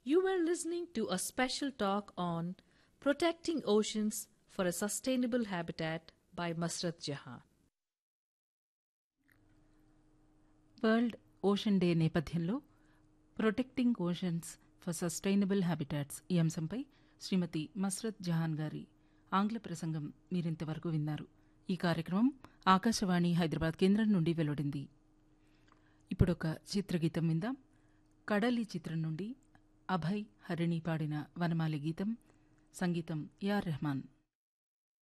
You were listening to a special talk on protecting oceans for a sustainable habitat by Masrat Jahan. World ocean day నేపథ్యంలో protecting oceans for sustainable habitats ఈ అంశంపై శ్రీమతి మస్రత్ జహాన్ గారి ఆంగ్ల ప్రసంగం మీరింతవరకు విన్నారు ఈ కార్యక్రమం ఆకాశవాణి హైదరాబాద్ కేంద్రం నుండి వెలువడింది ఇప్పుడొక చిత్రగీతం విందాం కడలి చిత్రం నుండి అభయ్ హరిణి పాడిన వనమాలి గీతం సంగీతం యార్ రెహమాన్